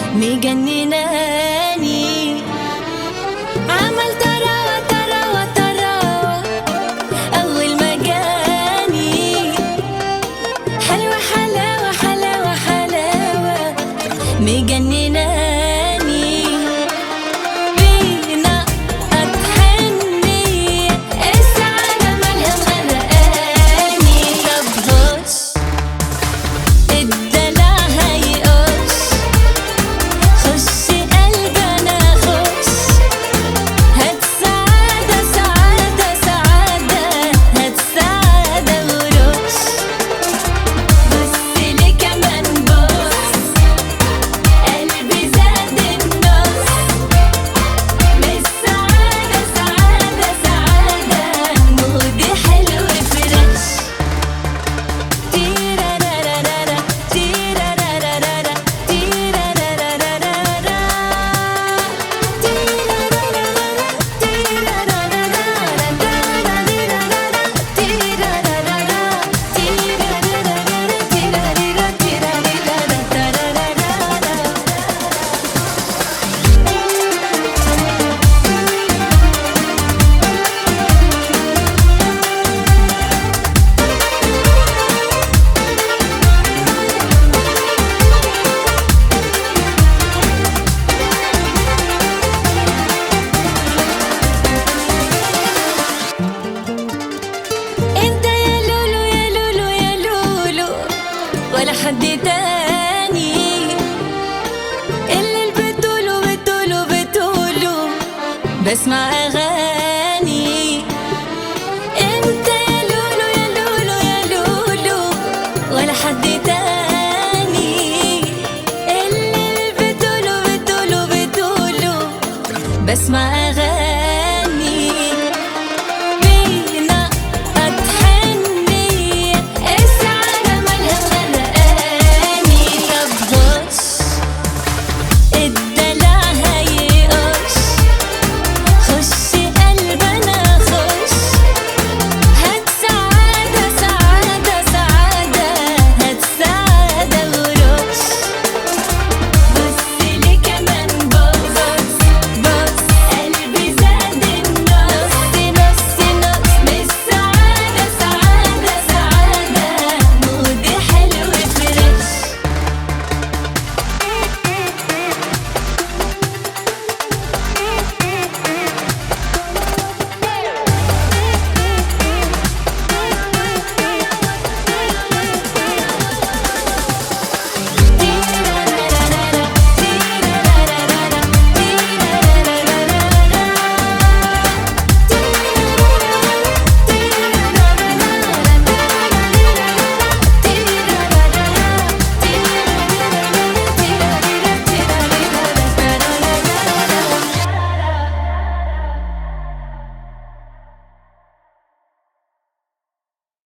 مجنناني عمل تراوة تراوة تراوة أول ما جاني حلوة حلاوة حلاوة حلاوة مجنناني بينا أتحني السعادة مالها غرقاني طب هوش الدلع هيقش خش قلبي أنا خش هات سعادة سعادة سعادة هات سعادة ورش بص لي كمان بص قلبي زاد النص مش سعادة سعادة سعادة مودي حلو فريش تيرارارارا تيرارارارا تيرارارارا انت يا لولو يا لولو يا لولو ولا حد تاني اللي بتقولوا بتقولوا بتقولوا بسمع اغاني انت يا لولو يا لولو يا لولو ولا حد تاني اللي بتقولوا بتقولوا بتقولوا بسمع اغاني